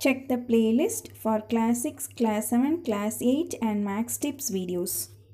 Check the playlist for Class 6, Class 7, Class 8 and Max Tips videos.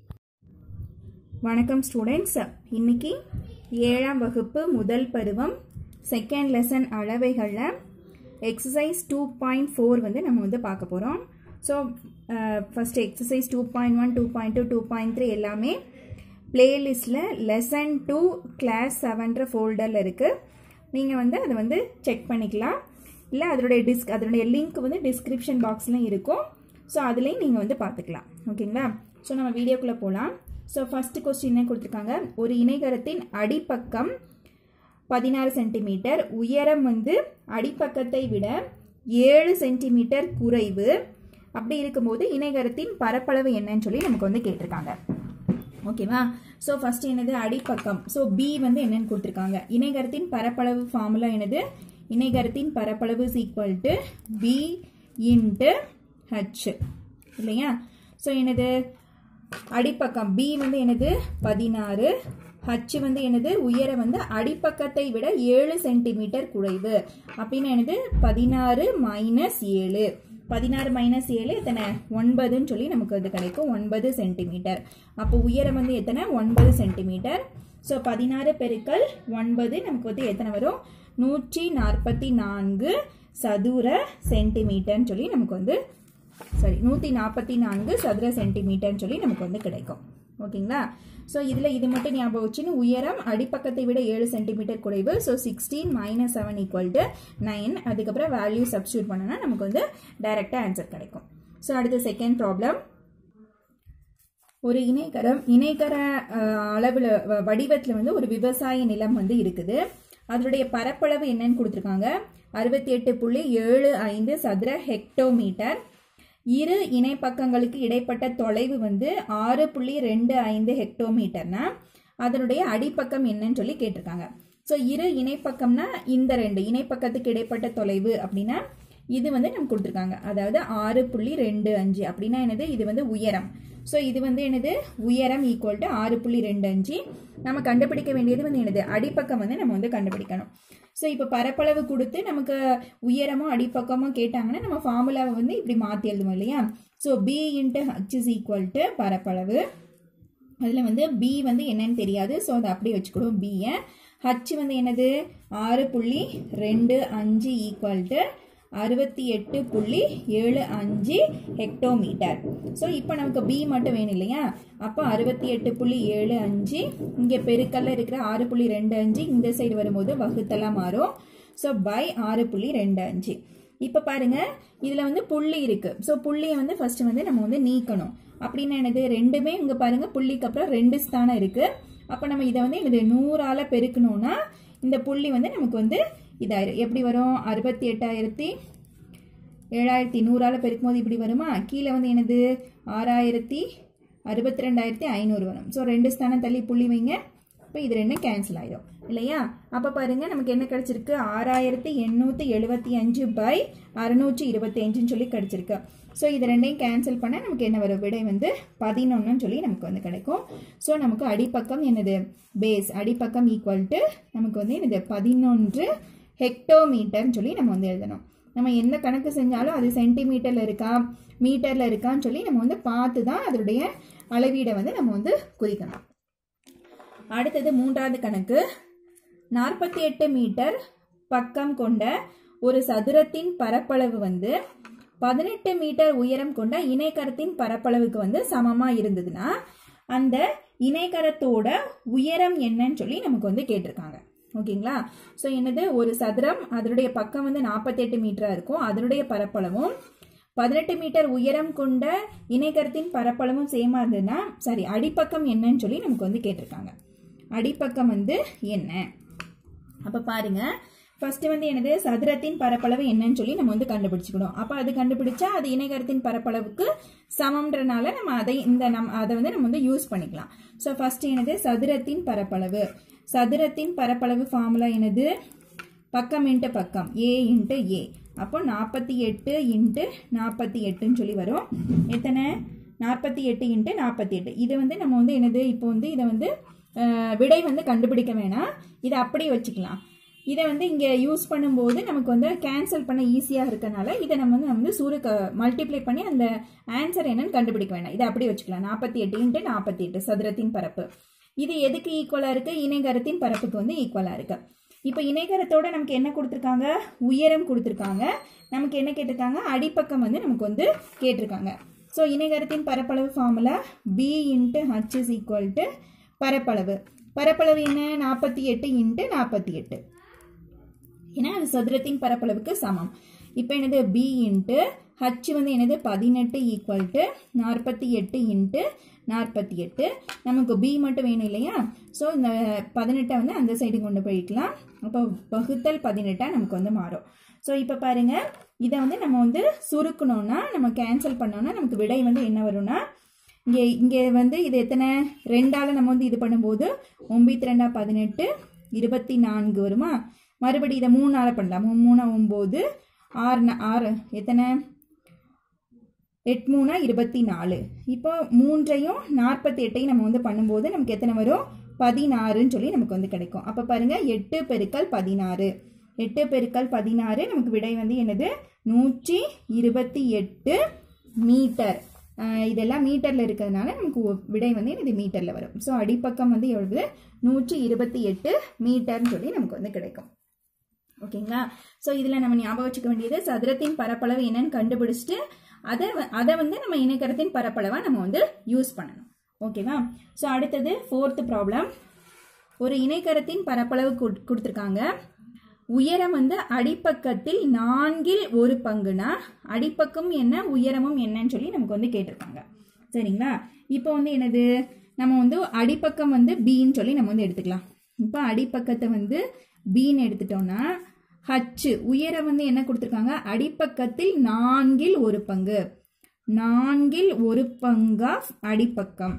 வணக்கம் students இன்னைக்கு ஏழாம் வகுப்பு முதல் பருவம் செகண்ட் லெசன் அளவைகளில் எக்ஸசைஸ் டூ பாயிண்ட் ஃபோர் வந்து நம்ம வந்து பார்க்க போகிறோம் so first exercise two point one two point two two point three எல்லாமே பிளேலிஸ்டில் லெசன் டூ கிளாஸ் செவன்ற ஃபோல்டரில் இருக்குது நீங்கள் வந்து அதை வந்து செக் பண்ணிக்கலாம் இல்லை அதனுடைய டிஸ்க் அதனுடைய லிங்க் வந்து டிஸ்கிரிப்ஷன் பாக்ஸ்லையும் இருக்கும் ஸோ அதுலேயும் நீங்கள் வந்து பார்த்துக்கலாம் ஓகேங்களா ஸோ நம்ம வீடியோக்குள்ளே போகலாம் ஸோ ஃபஸ்ட்டு கொஸ்டின் என்ன கொடுத்துருக்காங்க ஒரு இணைகரத்தின் அடிப்பக்கம் பதினாறு சென்டிமீட்டர் உயரம் வந்து அடிப்பக்கத்தை விட ஏழு சென்டிமீட்டர் குறைவு அப்படி இருக்கும்போது இணைகரத்தின் பரப்பளவு என்னன்னு சொல்லி நமக்கு வந்து கேட்டிருக்காங்க ஓகேவா ஸோ ஃபர்ஸ்ட் என்னது அடிப்பக்கம் ஸோ பி வந்து என்னன்னு கொடுத்துருக்காங்க இணைகரத்தின் பரப்பளவு ஃபார்முலா என்னது இணைகரத்தின் பரப்பளவு is equal to B into H இல்லையா ஸோ என்னது அடிப்பக்கம் பி வந்து என்னது பதினாறு ஹச் வந்து என்னது உயரம் வந்து அடிப்பக்கத்தை விட ஏழு சென்டிமீட்டர் குறைவு அப்படின்னு என்னது பதினாறு மைனஸ் ஏழு பதினாறு மைனஸ் ஏழு எத்தனை ஒன்பதுன்னு சொல்லி நமக்கு அது கிடைக்கும் ஒன்பது சென்டிமீட்டர் அப்போ உயரம் வந்து எத்தனை ஒன்பது சென்டிமீட்டர் ஸோ பதினாறு பெருக்கல் ஒன்பது நமக்கு வந்து எத்தனை வரும் நூற்றி நாற்பத்தி நான்கு சதுர சென்டிமீட்டர்னு சொல்லி நமக்கு வந்து சாரி நூற்றி நாற்பத்தி நான்கு சதுர சென்டிமீட்டர்னு சொல்லி நமக்கு வந்து கிடைக்கும் ஓகேங்களா ஸோ இதில் இது மட்டும் ஞாபகம் வச்சுன்னு உயரம் அடிப்பக்கத்தை விட ஏழு சென்டிமீட்டர் குறைவு so sixteen minus seven equal to nine அதுக்கப்புறம் வேல்யூ சப்ஸ்டியூட் பண்ணோன்னா நமக்கு வந்து டைரெக்டாக ஆன்சர் கிடைக்கும் ஸோ அடுத்து செகண்ட் ப்ராப்ளம் ஒரு இணைகரம் இணைகர அளவில் வடிவத்தில் வந்து ஒரு விவசாய நிலம் வந்து இருக்குது அதனுடைய பரப்பளவு என்னன்னு கொடுத்துருக்காங்க அறுபத்தி எட்டு புள்ளி ஏழு ஐந்து சதுர ஹெக்டோமீட்டர் இரு இணைப்பக்கங்களுக்கு இடைப்பட்ட தொலைவு வந்து ஆறு புள்ளி ரெண்டு ஐந்து ஹெக்டோமீட்டர்னா அதனுடைய அடிப்பக்கம் என்னன்னு சொல்லி கேட்டிருக்காங்க ஸோ இரு இணைப்பக்கம்னா இந்த ரெண்டு இணைப்பக்கத்துக்கு இடைப்பட்ட தொலைவு அப்படின்னா இது வந்து நம்ம கொடுத்துருக்காங்க அதாவது ஆறு புள்ளி ரெண்டு அஞ்சு அப்படின்னா என்னது இது வந்து உயரம் ஸோ இது வந்து என்னது உயரம் ஈக்குவல் டு ஆறு புள்ளி ரெண்டு அஞ்சு நம்ம கண்டுபிடிக்க வேண்டியது வந்து என்னது அடிப்பக்கம் வந்து நம்ம வந்து கண்டுபிடிக்கணும் ஸோ இப்போ பரப்பளவு கொடுத்து நமக்கு உயரமோ அடிப்பக்கமோ கேட்டாங்கன்னா நம்ம ஃபார்முலாவை வந்து இப்படி மாற்றி எழுதுவோம் இல்லையா so B into H is equal to பரப்பளவு அதில் வந்து பி வந்து என்னன்னு தெரியாது ஸோ அதை அப்படியே வச்சுக்கிடுவோம் பியை ஹச் வந்து என்னது ஆறு புள்ளி ரெண்டு அஞ்சு ஈக்குவல் டு அறுபத்தி எட்டு புள்ளி ஏழு அஞ்சு ஹெக்டோமீட்டர் ஸோ இப்போ நமக்கு பி மட்டும் வேணும் இல்லையா அப்போ அறுபத்தி எட்டு புள்ளி ஏழு அஞ்சு இங்கே பெருக்கல்ல இருக்கிற ஆறு புள்ளி ரெண்டு அஞ்சு இந்த சைடு வரும்போது வகுத்தெல்லாம் மாறும் ஸோ பை ஆறு புள்ளி ரெண்டு அஞ்சு இப்போ பாருங்க இதில் வந்து புள்ளி இருக்கு ஸோ புள்ளியை வந்து ஃபர்ஸ்ட் வந்து நம்ம வந்து நீக்கணும் அப்படின்னு என்னது ரெண்டுமே இங்கே பாருங்க புள்ளிக்கு அப்புறம் ரெண்டு ஸ்தானம் இருக்கு அப்போ நம்ம இதை வந்து என்னது நூறால பெருக்கணும்னா இந்த புள்ளி வந்து நமக்கு வந்து இதாயிரும் எப்படி வரும் அறுபத்தி எட்டாயிரத்தி ஏழாயிரத்தி நூறால் பெருக்கும் போது இப்படி வருமா கீழே வந்து என்னது ஆறாயிரத்தி அறுபத்தி ரெண்டாயிரத்தி ஐநூறு வரும் ஸோ ரெண்டு ஸ்தானம் தள்ளி புள்ளி வைங்க இப்போ இது ரெண்டும் கேன்சல் ஆயிடும் இல்லையா அப்போ பாருங்க நமக்கு என்ன கிடைச்சிருக்கு ஆறாயிரத்தி எண்ணூற்றி எழுபத்தி அஞ்சு பை அறுநூற்றி இருபத்தி அஞ்சுன்னு சொல்லி கிடைச்சிருக்கு ஸோ இது ரெண்டையும் கேன்சல் பண்ணால் நமக்கு என்ன வரும் விடை வந்து பதினொன்றுன்னு சொல்லி நமக்கு வந்து கிடைக்கும் ஸோ நமக்கு அடிப்பக்கம் என்னது பேஸ் அடிப்பக்கம் ஈக்குவல் டு நமக்கு வந்து என்னது பதினொன்று ஹெக்டோமீட்டர்னு சொல்லி நம்ம வந்து எழுதணும் நம்ம எந்த கணக்கு செஞ்சாலும் அது சென்டிமீட்டரில் இருக்கா மீட்டரில் இருக்கான்னு சொல்லி நம்ம வந்து பார்த்து தான் அதனுடைய அளவீடை வந்து நம்ம வந்து குறிக்கணும் அடுத்தது மூன்றாவது கணக்கு நாற்பத்தி எட்டு மீட்டர் பக்கம் கொண்ட ஒரு சதுரத்தின் பரப்பளவு வந்து பதினெட்டு மீட்டர் உயரம் கொண்ட இணைக்கரத்தின் பரப்பளவுக்கு வந்து சமமாக இருந்ததுன்னா அந்த இணைக்கரத்தோட உயரம் என்னன்னு சொல்லி நமக்கு வந்து கேட்டிருக்காங்க ஓகேங்களா ஸோ என்னது ஒரு சதுரம் அதனுடைய பக்கம் வந்து நாற்பத்தெட்டு மீட்டராக இருக்கும் அதனுடைய பரப்பளவும் பதினெட்டு மீட்டர் உயரம் கொண்ட இணைக்கரத்தின் பரப்பளவும் சேமாக இருந்ததுன்னா சரி அடிப்பக்கம் என்னன்னு சொல்லி நமக்கு வந்து கேட்டிருக்காங்க அடிப்பக்கம் வந்து என்ன அப்போ பாருங்க ஃபர்ஸ்ட் வந்து என்னது சதுரத்தின் பரப்பளவு என்னன்னு சொல்லி நம்ம வந்து கண்டுபிடிச்சிக்கணும் அப்போ அது கண்டுபிடிச்சா அது இணைகரத்தின் பரப்பளவுக்கு சமம்ன்றனால நம்ம அதை இந்த நம் அதை வந்து நம்ம வந்து யூஸ் பண்ணிக்கலாம் ஸோ ஃபர்ஸ்ட் என்னது சதுரத்தின் பரப்பளவு சதுரத்தின் பரப்பளவு ஃபார்முலா என்னது பக்கம் இன்ட்டு பக்கம் ஏ இன்ட்டு ஏ அப்போ நாற்பத்தி எட்டு இன்ட்டு நாற்பத்தி எட்டுன்னு சொல்லி வரும் எத்தனை நாற்பத்தி எட்டு இன்ட்டு நாற்பத்தி எட்டு இது வந்து நம்ம வந்து என்னது இப்போ வந்து இதை வந்து விடை வந்து கண்டுபிடிக்க வேணாம் இதை அப்படியே வச்சுக்கலாம் இதை வந்து இங்கே யூஸ் பண்ணும்போது நமக்கு வந்து கேன்சல் பண்ண ஈஸியாக இருக்கனால இதை நம்ம வந்து நம்ம வந்து சுருக்க மல்டிப்ளை பண்ணி அந்த ஆன்சர் என்னன்னு கண்டுபிடிக்க வேண்டாம் இதை அப்படியே வச்சுக்கலாம் நாற்பத்தி எட்டு இன்ட்டு நாற்பத்தி எட்டு சதுரத்தின் பரப்பு இது எதுக்கு ஈக்குவலாக இருக்குது இணைகரத்தின் பரப்புக்கு வந்து ஈக்குவலாக இருக்குது இப்போ இணைகரத்தோட நமக்கு என்ன கொடுத்துருக்காங்க உயரம் கொடுத்துருக்காங்க நமக்கு என்ன கேட்டிருக்காங்க அடிப்பக்கம் வந்து நமக்கு வந்து கேட்டிருக்காங்க ஸோ இணைகரத்தின் பரப்பளவு formula B into H is equal to பரப்பளவு பரப்பளவு என்ன நாற்பத்தி எட்டு இன்ட்டு நாற்பத்தி எட்டு ஏன்னா அது சதுரத்தின் பரப்பளவுக்கு சமம் இப்போ என்னது பி இன்ட்டு ஹச் வந்து என்னது பதினெட்டு ஈக்குவல் டு நாற்பத்தி எட்டு இன்ட்டு நாற்பத்தி எட்டு நமக்கு பி மட்டும் வேணும் இல்லையா ஸோ இந்த பதினெட்டை வந்து அந்த சைடு கொண்டு போய்க்கலாம் அப்போ வகுத்தல் பதினெட்டாக நமக்கு வந்து மாறும் ஸோ இப்போ பாருங்க இதை வந்து நம்ம வந்து சுருக்கணும்னா நம்ம கேன்சல் பண்ணோம்னா நமக்கு விடை வந்து என்ன வரும்னா இங்கே இங்கே வந்து இது எத்தனை ரெண்டால் நம்ம வந்து இது பண்ணும்போது ஒம்பத்தி ரெண்டா பதினெட்டு இருபத்தி நான்கு வருமா மறுபடி இதை மூணு நாள் பண்ணலாம் மூ- மூணா ஒம்பது ஆறு நா- ஆறு எத்தனை எட் மூணா இருபத்தி நாலு இப்போ மூன்றையும் நாற்பத்தி எட்டையும் நம்ம வந்து பண்ணும்போது நமக்கு எத்தனை வரும் பதினாறுன்னு சொல்லி நமக்கு வந்து கிடைக்கும் அப்போ பாருங்க எட்டு பெருக்கல் பதினாறு எட்டு பெருக்கல் பதினாறு நமக்கு விடை வந்து என்னது நூற்றி இருபத்தி எட்டு மீட்டர் ஆஹ் இதெல்லாம் மீட்டரில் இருக்கிறதுனால நமக்கு ஒ- விடை வந்து இது மீட்டரில் வரும் ஸோ அடிப்பக்கம் வந்து எவ்வளவு நூற்றி இருபத்தி எட்டு மீட்டர்னு சொல்லி நமக்கு வந்து கிடைக்கும் ஓகேங்களா ஸோ இதில் நம்ம ஞாபகம் வச்சுக்க வேண்டியது சதுரத்தின் பரப்பளவு என்னன்னு கண்டுபிடிச்சிட்டு அதை வ- அதை வந்து நம்ம இணைக்கரத்தின் பரப்பளவாக நம்ம வந்து யூஸ் பண்ணணும் ஓகேவா ஸோ அடுத்தது ஃபோர்த்து ப்ராப்ளம் ஒரு இணைக்கரத்தின் பரப்பளவு குடு- கொடுத்திருக்காங்க உயரம் வந்து அடிப்பக்கத்தில் நான்கில் ஒரு பங்குனா அடிப்பக்கம் என்ன உயரமும் என்னன்னு சொல்லி நமக்கு வந்து கேட்டிருக்காங்க சரிங்களா இப்போ வந்து என்னது நம்ம வந்து அடிப்பக்கம் வந்து பின்னு சொல்லி நம்ம வந்து எடுத்துக்கலாம் இப்போ அடிப்பக்கத்தை வந்து பின்னு எடுத்துட்டோம்னா ஹச்சு உயரம் வந்து என்ன கொடுத்துருக்காங்க அடிப்பக்கத்தில் நான்கில் ஒரு பங்கு நான்கில் ஒரு பங்கா அடிப்பக்கம்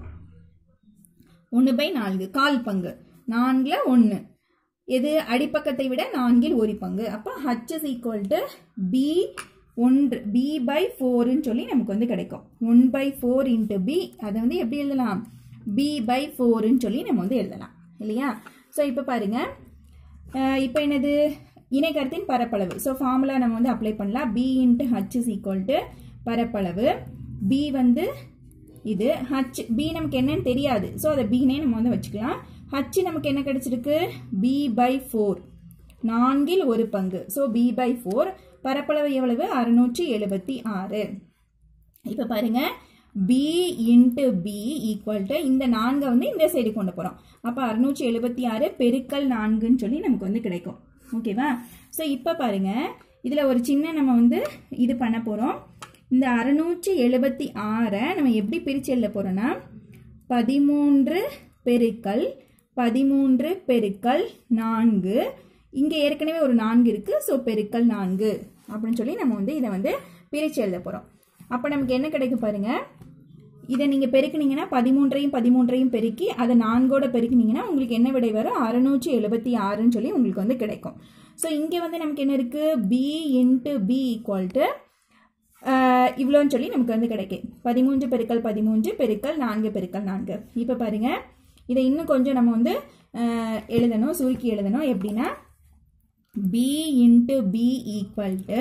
ஒன்று பை நான்கு கால் பங்கு நான்கில் ஒன்று எது அடிப்பக்கத்தை விட நான்கில் ஒரு பங்கு அப்போ H is equal to B ஒன்று பி பை ஃபோருன்னு சொல்லி நமக்கு வந்து கிடைக்கும் one by four into B அதை வந்து எப்படி எழுதலாம் பி பை ஃபோருன்னு சொல்லி நம்ம வந்து எழுதலாம் இல்லையா ஸோ இப்போ பாருங்க அஹ் இப்போ என்னது இணைகரத்தின் பரப்பளவு ஸோ ஃபார்முலா நம்ம வந்து அப்ளை பண்ணலாம் B into H is equal to பரப்பளவு பி வந்து இது ஹச் பி நமக்கு என்னன்னு தெரியாது ஸோ அதை பீனே நம்ம வந்து வச்சுக்கலாம் ஹச் நமக்கு என்ன கிடைச்சிருக்கு பி பை ஃபோர் நான்கில் ஒரு பங்கு ஸோ பி பை ஃபோர் பரப்பளவு எவ்வளவு அறுநூற்றி எழுபத்தி ஆறு இப்போ பாருங்க B into B equal to இந்த நான்கை வந்து இந்த சைடு கொண்டு போகிறோம் அப்போ அறுநூற்றி எழுபத்தி ஆறு பெருக்கல் நான்குன்னு சொல்லி நமக்கு வந்து கிடைக்கும் ஓகேவா ஸோ இப்போ பாருங்க இதில் ஒரு சின்ன நம்ம வந்து இது பண்ண போகிறோம் இந்த அறுநூற்றி எழுபத்தி ஆறை நம்ம எப்படி பிரித்து எழுத போகிறோன்னா பதிமூன்று பெருக்கல் பதிமூன்று பெருக்கல் நான்கு இங்கே ஏற்கனவே ஒரு நான்கு இருக்குது ஸோ பெருக்கல் நான்கு அப்படின்னு சொல்லி நம்ம வந்து இதை வந்து பிரித்து எழுத போகிறோம் அப்போ நமக்கு என்ன கிடைக்கும் பாருங்க இதை நீங்கள் பெருக்குனீங்கன்னா பதிமூன்றையும் பதிமூன்றையும் பெருக்கி அதை நான்கோட பெருக்குனீங்கன்னா உங்களுக்கு என்ன விடை வரும் அறுநூற்றி எழுபத்தி ஆறுன்னு சொல்லி உங்களுக்கு வந்து கிடைக்கும் ஸோ இங்கே வந்து நமக்கு என்ன இருக்குது B into B equal to இவ்வளோன்னு சொல்லி நமக்கு வந்து கிடைக்கும் பதிமூன்று பெருக்கல் பதிமூன்று பெருக்கல் நான்கு பெருக்கல் நான்கு இப்போ பாருங்க இதை இன்னும் கொஞ்சம் நம்ம வந்து அஹ், எழுதணும் சுருக்கி எழுதணும் எப்படின்னா B into B equal to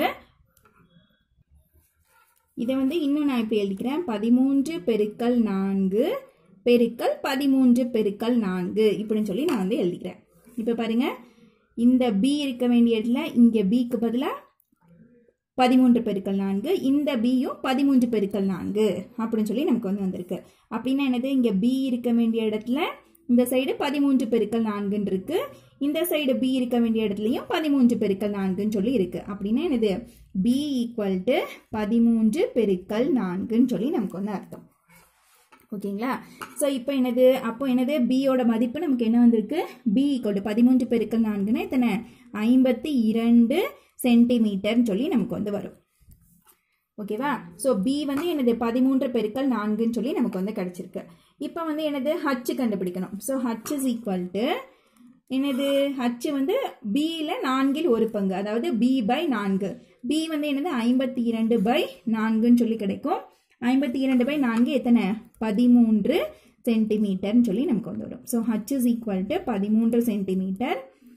இதை வந்து இன்னும் நான் இப்போ எழுதிக்கிறேன் பதிமூன்று பெருக்கல் நான்கு பெருக்கல் பதிமூன்று பெருக்கல் நான்கு இப்படின்னு சொல்லி நான் வந்து எழுதிக்கிறேன் இப்போ பாருங்க இந்த பி இருக்க வேண்டிய இடத்துல இங்கே பிக்கு பதிலாக பதிமூன்று பெருக்கல் நான்கு இந்த பியும் பதிமூன்று பெருக்கல் நான்கு அப்படின்னு சொல்லி நமக்கு வந்து வந்திருக்கு அப்படின்னா என்னது இங்கே பி இருக்க வேண்டிய இடத்துல இந்த சைடு பதிமூன்று பெருக்கல் நான்குன்னு இருக்கு இந்த சைடு பி இருக்க வேண்டிய இடத்துலையும் பதிமூன்று பெருக்கல் நான்குன்னு சொல்லி இருக்கு அப்படின்னா என்னது பி ஈக்குவல் டு பதிமூன்று பெருக்கல் நான்குன்னு சொல்லி நமக்கு வந்து அர்த்தம் ஓகேங்களா ஸோ இப்போ என்னது அப்போ என்னது பியோட மதிப்பு நமக்கு என்ன வந்திருக்கு பி ஈக்குவல் டு பதிமூன்று பெருக்கல் நான்குன்னா எத்தனை ஐம்பத்தி இரண்டு சென்டிமீட்டர்னு சொல்லி நமக்கு வந்து வரும் ஓகேவா ஸோ பி வந்து என்னது பதிமூன்று பெருக்கல் நான்குன்னு சொல்லி நமக்கு வந்து கிடைச்சிருக்கு இப்போ வந்து என்னது ஹச் கண்டுபிடிக்கணும் so H is equal to என்னது ஹச் வந்து பியில் நான்கில் ஒரு பங்கு அதாவது பி பை நான்கு பி வந்து என்னது ஐம்பத்தி இரண்டு பை நான்குன்னு சொல்லி கிடைக்கும் ஐம்பத்தி இரண்டு பை நான்கு எத்தனை பதிமூன்று சென்டிமீட்டர்னு சொல்லி நமக்கு வந்து வரும் so H is equal to பதிமூன்று சென்டிமீட்டர்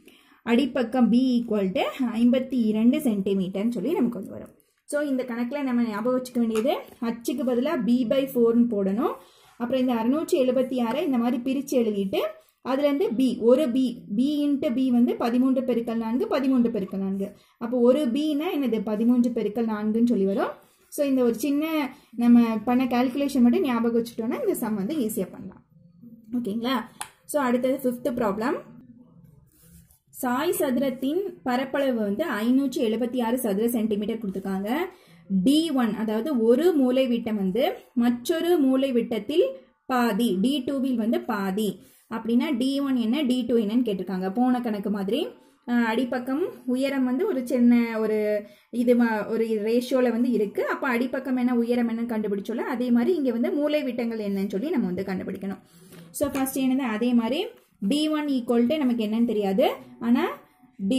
அடிப்பக்கம் பி ஈக்குவல் டு ஐம்பத்தி இரண்டு சென்டிமீட்டர்னு சொல்லி நமக்கு வந்து வரும் ஸோ இந்த கணக்கில் நம்ம ஞாபகம் வச்சுக்க வேண்டியது ஹச்சுக்கு பதிலாக பி பை ஃபோர்னு போடணும் அப்புறம் இந்த அறுநூற்றி எழுபத்தி ஆறை இந்த மாதிரி பிரித்து எழுதிட்டு அதுலேருந்து பி ஒரு பி பி இன்ட்டு பி வந்து பதிமூன்று பெருக்கல் நான்கு பதிமூன்று பெருக்கல் நான்கு அப்போ ஒரு பின்னா என்னது பதிமூன்று பெருக்கல் நான்குன்னு சொல்லி வரும் ஸோ இந்த ஒரு சின்ன நம்ம பண்ண கால்குலேஷன் மட்டும் ஞாபகம் வச்சுட்டோன்னா இந்த சம் வந்து ஈஸியாக பண்ணலாம் ஓகேங்களா ஸோ அடுத்தது ஃபிஃப்த் ப்ராப்ளம் சாய் சதுரத்தின் பரப்பளவு வந்து ஐநூற்றி எழுபத்தி ஆறு சதுர சென்டிமீட்டர் கொடுத்துருக்காங்க டி ஒன் அதாவது ஒரு மூலை விட்டம் வந்து மற்றொரு மூலை விட்டத்தில் பாதி டி டூவில் வந்து பாதி அப்படின்னா டி ஒன் என்ன டி டூ என்னன்னு கேட்டிருக்காங்க போன கணக்கு மாதிரி அஹ், அடிப்பக்கம் உயரம் வந்து ஒரு சின்ன ஒரு இது ம- ஒரு ரேஷியோவில் வந்து இருக்குது அப்போ அடிப்பக்கம் என்ன உயரம் என்னன்னு கண்டுபிடிச்சோல அதே மாதிரி இங்கே வந்து மூலை விட்டங்கள் என்னன்னு சொல்லி நம்ம வந்து கண்டுபிடிக்கணும் ஸோ ஃபர்ஸ்ட் என்னது அதே மாதிரி டி ஒன் ஈக்குவல் நமக்கு என்னன்னு தெரியாது ஆனால் டி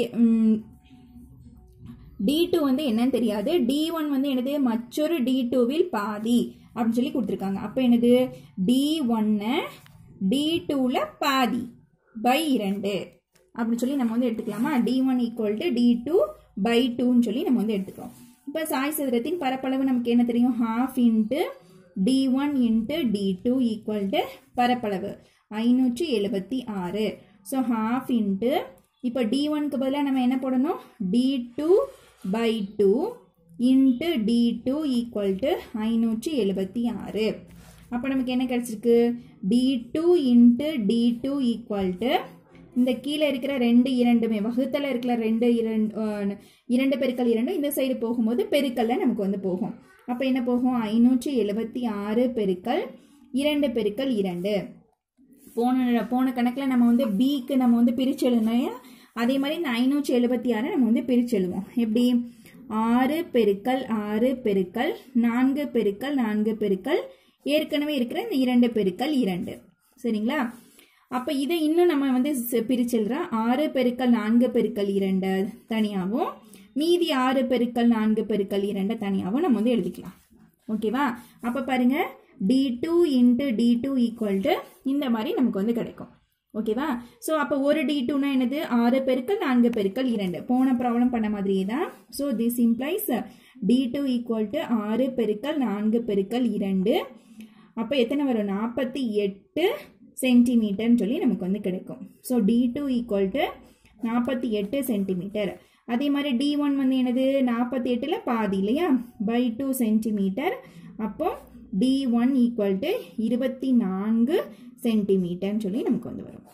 டி டூ வந்து என்னன்னு தெரியாது டி ஒன் வந்து என்னது மற்றொரு டி டூவில் பாதி அப்படின்னு சொல்லி கொடுத்துருக்காங்க அப்போ என்னது டி ஒன்னை டி டூவில் பாதி பை இரண்டு அப்படின்னு சொல்லி நம்ம வந்து எடுத்துக்கலாமா D one equal to D two by டூன்னு சொல்லி நம்ம வந்து எடுத்துக்கிறோம் இப்போ சாய் சதுரத்தின் பரப்பளவு நமக்கு என்ன தெரியும் half into D one into D two equal to பரப்பளவு ஐநூற்றி எழுபத்தி ஆறு ஸோ ஹாஃப் இன்ட்டு இப்போ டி ஒன்க்கு பதிலாக நம்ம என்ன போடணும் D two by two into D two equal to ஐநூற்றி எழுபத்தி ஆறு அப்போ நமக்கு என்ன கிடச்சிருக்கு D two into D two equal to இந்த கீழே இருக்கிற ரெண்டு இரண்டுமே வகுத்தல இருக்கிற ரெண்டு இரண்டு அஹ், இரண்டு பெருக்கல் இரண்டு இந்த சைடு போகும்போது பெருக்கல்ல நமக்கு வந்து போகும் அப்போ என்ன போகும் ஐநூற்றி எழுபத்தி ஆறு பெருக்கல் இரண்டு பெருக்கல் இரண்டு போன போன கணக்கில் நம்ம வந்து பிக்கு நம்ம வந்து பிரிச்சு எழுதணும் அதே மாதிரி இந்த ஐநூற்றி எழுபத்தி ஆறு நம்ம வந்து பிரிச்சு எழுதுவோம் எப்படி ஆறு பெருக்கல் ஆறு பெருக்கல் நான்கு பெருக்கல் நான்கு பெருக்கல் ஏற்கனவே இருக்கிற இந்த இரண்டு பெருக்கல் இரண்டு சரிங்களா அப்போ இதை இன்னும் நம்ம வந்து சி- பிரிச்சு எழுதுறோம் ஆறு பெருக்கல் நான்கு பெருக்கல் இரண்டு தனியாகவும் மீதி ஆறு பெருக்கல் நான்கு பெருக்கல் இரண்டு தனியாகவும் நம்ம வந்து எழுதிக்கலாம் ஓகேவா அப்போ பாருங்க D two into D two equal to இந்த மாதிரி நமக்கு வந்து கிடைக்கும் ஓகேவா ஸோ அப்போ ஒரு டி டூனா என்னது ஆறு பெருக்கல் நான்கு பெருக்கல் இரண்டு போன ப்ராப்ளம் பண்ண மாதிரியே தான் so this implies D two equal to ஆறு பெருக்கல் நான்கு பெருக்கல் இரண்டு அப்போ எத்தனை வரும் நாற்பத்தி எட்டு சென்டிமீட்டர்னு சொல்லி நமக்கு வந்து கிடைக்கும் so D two equal to நாற்பத்தி எட்டு சென்டிமீட்டர் அதே மாதிரி டி ஒன் வந்து என்னது நாற்பத்தி எட்டில் பாதி இல்லையா பை டூ சென்டிமீட்டர் அப்போ டி ஒன் ஈக்குவல் டு இருபத்தி நான்கு சென்டிமீட்டர்னு சொல்லி நமக்கு வந்து வரும்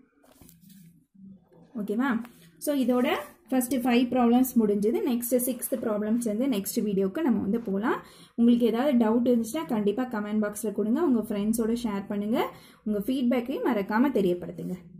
ஓகேவா ஸோ இதோட ஃபஸ்ட்டு ஃபைவ் ப்ராப்ளம்ஸ் முடிஞ்சது நெக்ஸ்ட் சிக்ஸ்த் ப்ராப்ளம்ஸ் வந்து நெக்ஸ்ட் வீடியோக்கு நம்ம வந்து போகலாம் உங்களுக்கு ஏதாவது டவுட் இருந்துச்சுன்னா கண்டிப்பாக கமெண்ட் பாக்ஸில் கொடுங்க உங்கள் ஃப்ரெண்ட்ஸோட ஷேர் பண்ணுங்கள் உங்கள் ஃபீட்பேக்கையும் மறக்காமல் தெரியப்படுத்துங்க